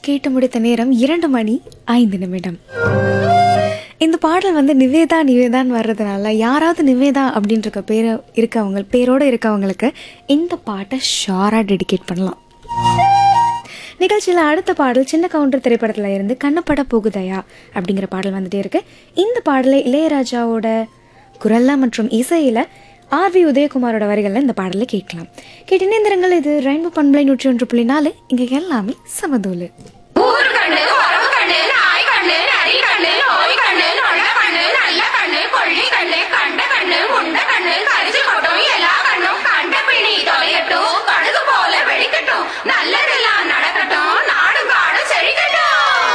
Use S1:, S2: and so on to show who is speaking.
S1: கேட்டு முடித்த நேரம் இரண்டு மணி ஐந்து நிமிடம் இந்த பாடல் வந்து நிவேதா நிவேதான்னு வர்றதுனால யாராவது நிவேதா அப்படின்ற பேர் இருக்கவங்க பேரோடு இருக்கவங்களுக்கு இந்த பாட்டை ஷாராக டெடிகேட் பண்ணலாம் நிகழ்ச்சியில் அடுத்த பாடல் சின்ன கவுண்டர் திரைப்படத்தில் இருந்து கண்ணப்பட போகுதையா அப்படிங்கிற பாடல் வந்துட்டே இருக்கு இந்த பாடலை இளையராஜாவோட குரல்ல மற்றும் இசையில் ஆர் வி உதயகுமாரோட வரிகளில் இந்த பாடலை கேட்கலாம் கேட்டினேந்திரங்கள் இது ரெயின்போ பண்பலை நூற்றி ஒன்று புள்ளி நாலு இங்கே எல்லாமே சமதூலு
S2: ஊரு கண்டு